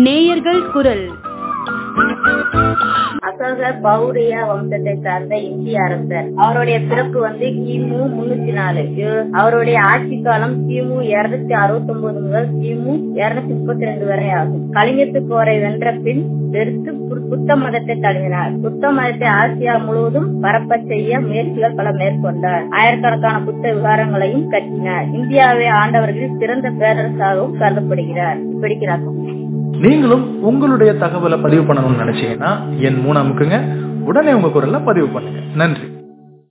நேயர்கள் குரல் அசோக பௌரிய வம்சத்தை சார்ந்த இந்திய அரசர் அவருடைய பிறப்பு வந்து கிமு முன்னூத்தி நாலு இவ- அவருடைய ஆட்சி காலம் கிமு இருநூத்தி அறுபத்தி ஒன்பது முதல் கிமு இருநூத்தி முப்பத்தி ரெண்டு வரை ஆகும் கலிங்கத்து போரை வென்ற பின் வெறுத்து பு- புத்த மதத்தை தழுவினார் புத்த மதத்தை ஆசியா முழுவதும் பரப்ப செய்ய முயற்சிகள் பல மேற்கொண்டார் ஆயிரக்கணக்கான புத்த விகாரங்களையும் கட்டினார் இந்தியாவை ஆண்டவர்களில் சிறந்த பேரரசாகவும் கருதப்படுகிறார் இப்படிக்கிறார்கள் நீங்களும் உங்களுடைய தகவலை பதிவு பண்ணணும்னு நினைச்சீங்கன்னா என் மூணு அமுக்குங்க உடனே உங்க குரல்ல பதிவு பண்ணுங்க நன்றி